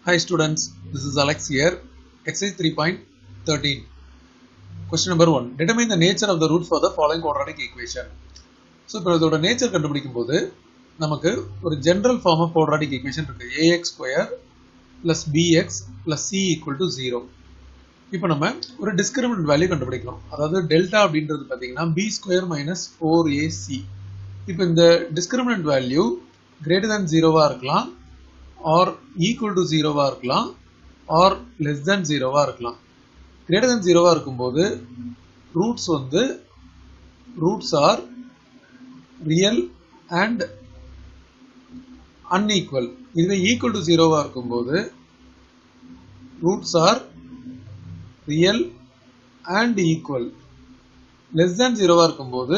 Hi students, this is Alex here. Exercise 3.13. Question number 1. Determine the nature of the roots for the following quadratic equation. So இப்போ இதோட nature கண்டுபிடிக்கும் போது நமக்கு ஒரு general form of quadratic equation இருக்கு a x square plus b x plus c equal to zero இப்போ நம்ம ஒரு டிஸ்கிரிமினன்ட் வேல்யூ கண்டுபிடிக்கணும் அதாவது டெல்டா அப்படின்றது பார்த்தீங்கன்னா b square minus four a c இப்போ இந்த டிஸ்கிரிமினன்ட் வேல்யூ கிரேட்டர் தேன் ஜீரோவாக இருக்கலாம் ஆர் ஈக்குவல் டு ஜீரோவாக இருக்கலாம் ஆர் லெஸ் தேன் ஜீரோவாக இருக்கலாம் கிரேட்டர் தேன் ஜீரோவாக இருக்கும்போது ரூட்ஸ் வந்து roots are real and unequal இதுவே ஈக்குவல் டு ஜீரோவாக இருக்கும்போது roots are real and equal less than ஜீரோவாக இருக்கும்போது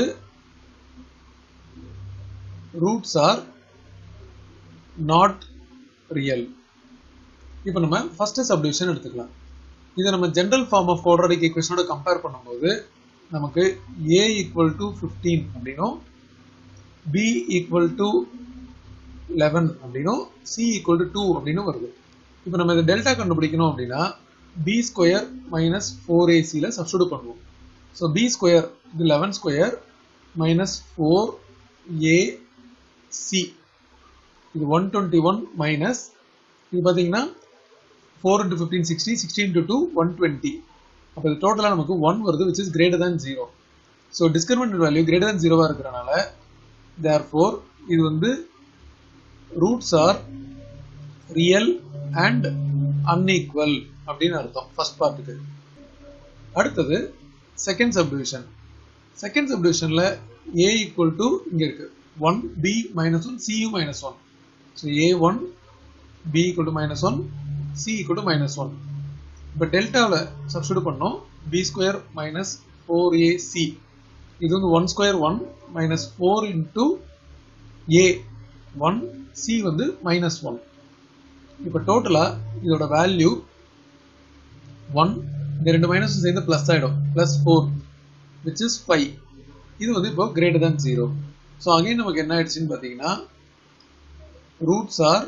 ரூட்ஸ் ஆர் நாட் ரியல் இப்போ நம்ம ஃபர்ஸ்ட் சப்டிவிஷன் எடுத்துக்கலாம் இதை நம்ம ஜென்ரல் ஃபார்ம் ஆஃப் குவாட்ராட்டிக் ஈக்குவேஷனோட கம்பேர் பண்ணும்போது நமக்கு ஏ ஈக்குவல் டு ஃபிஃப்டீன் அப்படின்னும் பி ஈக்குவல் டு லெவன் அப்படின்னும் சி ஈக்குவல் டு டூ அப்படின்னு வருது இப்போ நம்ம இதை டெல்டா கண்டுபிடிக்கணும் அப்படின்னா பி ஸ்கொயர் மைனஸ் ஃபோர் ஏசியில் சப்ஸ்டியூட் பண்ணுவோம் ஸோ பி ஸ்கொயர் இது eleven square minus four a c இது ஒன் டுவெண்ட்டி ஒன் மைனஸ் இது பார்த்தீங்கன்னா four into fifteen sixty sixteen into two one twenty அப்போ இது டோட்டலாக நமக்கு ஒன் வருது which is greater than zero so discriminant value greater than ஜீரோவாக இருக்கிறனால தேர் ஃபோர் இது வந்து roots are real and unequal அப்படின்னு அர்த்தம் ஃபர்ஸ்ட் பார்ட்டுக்கு அடுத்தது செகண்ட் சப்டிவிஷன் செகண்ட் சப்டிவிஷனில் ஏ ஈக்குவல் டு இங்கே இருக்கு one b minus one c minus one so a one b equal to minus one c equal to minus one இப்போ டெல்டாவில் substitute பண்ணோம் b square minus four a c இது வந்து one square one minus four into a one c வந்து minus one இப்போ டோட்டலாக இதோட value one இந்த ரெண்டு மைனஸ் சேர்ந்து ப்ளஸ் ஆகிடும் plus four which is five இது வந்து இப்போ greater than zero so again நமக்கு என்ன ஆயிடுச்சுன்னு பார்த்தீங்கன்னா roots are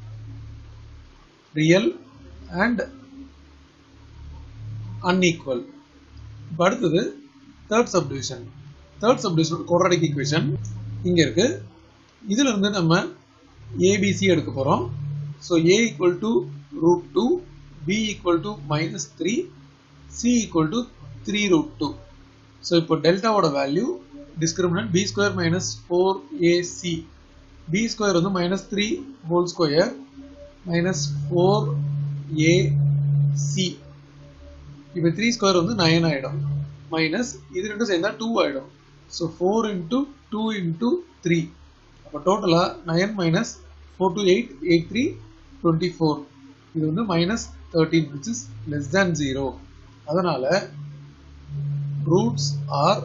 real and unequal இப்போ அடுத்தது third subdivision third subdivision quadratic equation இங்கே இருக்கு இதுல இருந்து நம்ம ஏபிசி எடுக்க போகிறோம் so a equal to root two b equal to minus three c equal to three root two so இப்போ டெல்டாவோட value discriminant b square minus four a c B square வந்து minus three whole square minus four a c இப்போ three square வந்து nine ஆகிடும் minus இது ரெண்டும் சேர்ந்தா two ஆகிடும் so four into two into three அப்போ டோட்டலாக nine minus four two eight eight three twenty four இது வந்து minus thirteen which is less than zero அதனால் roots are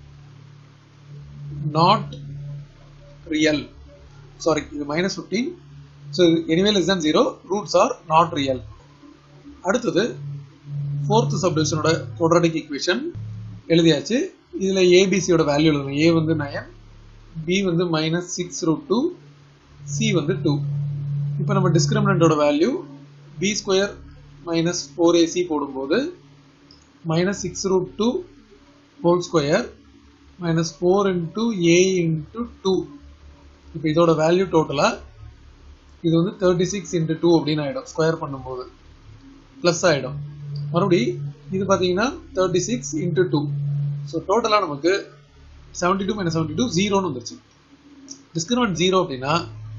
not real sorry இது minus fifteen so anyway less than zero roots are not real அடுத்தது fourth சப்டிவிஷனோட quadratic equation எழுதியாச்சு இதில் ஏபிசியோட value எழுதணும் ஏ வந்து நயன் பி வந்து minus six root two c வந்து டூ இப்போ நம்ம டிஸ்கிரிமினண்டோட value b square minus four a c போடும்போது minus six root two whole square minus four into a into two இப்போ இதோட வேல்யூ டோட்டலாக இது வந்து தேர்ட்டி சிக்ஸ் இன்ட்டு டூ அப்படின்னு ஆகிடும் ஸ்கொயர் பண்ணும்போது ப்ளஸ் ஆகிடும் மறுபடி இது பார்த்தீங்கன்னா thirty six into two so டோட்டலாக நமக்கு seventy two minus seventy two ஜீரோன்னு வந்துருச்சு டிஸ்கிரிமினன்ட் ஜீரோ அப்படின்னா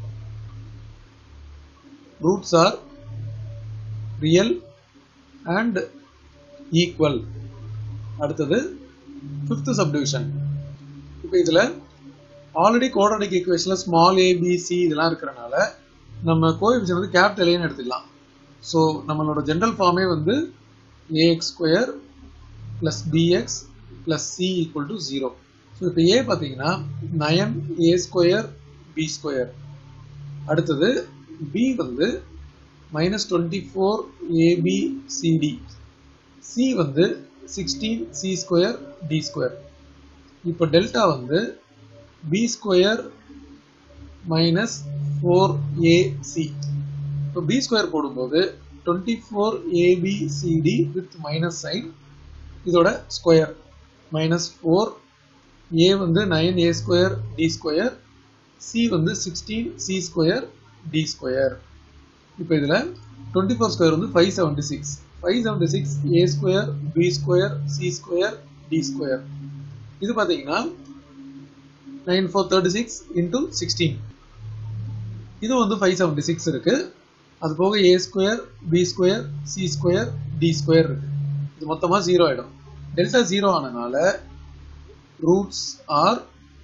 roots are real and equal அடுத்தது ஃபிஃப்த் சப்டிவிஷன் இப்போ இதில் ஆல்ரெடி குவாட்ராட்டிக் ஈக்குவேஷனில் ஸ்மால் ஏபிசி இதெல்லாம் இருக்கிறனால நம்ம கோஎஃபிஷியன் வந்து கேபிட்டல் ஏன்னு எடுத்துக்கலாம் ஸோ நம்மளோட ஜென்ரல் ஃபார்மே வந்து a x square plus b x plus c equal to zero so இப்போ ஏ பார்த்தீங்கன்னா nine a square b square அடுத்தது பி வந்து minus twenty four a b c d c வந்து sixteen c square d square இப்போ டெல்டா வந்து b square minus four a c இப்போ b square போடும்போது twenty four a b c d with minus sign இதோட square minus four a வந்து nine a square d square c வந்து sixteen c square d square இப்போ இதில் twenty four square வந்து five seventy six five seventy six a square b square c square d square இது பார்த்தீங்கன்னா nine four thirty six into sixteen இது வந்து five seventy six இருக்கு அது போக a square b square c square d square இருக்கு இது மொத்தமாக ஜீரோ ஆகிடும் டெல்டா ஜீரோ ஆனனால roots are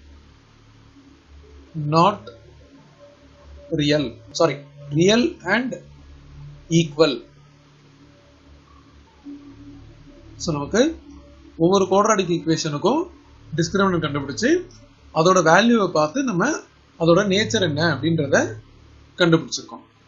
not real sorry real and equal so நமக்கு ஒவ்வொரு குவாட்ராடிக் ஈக்குவேஷனுக்கும் டிஸ்கிரிமினன்ட் கண்டுபிடிச்சு அதோட வேல்யூவை பார்த்து நம்ம அதோட நேச்சர் என்ன அப்படின்றத கண்டுபிடிச்சிருக்கோம்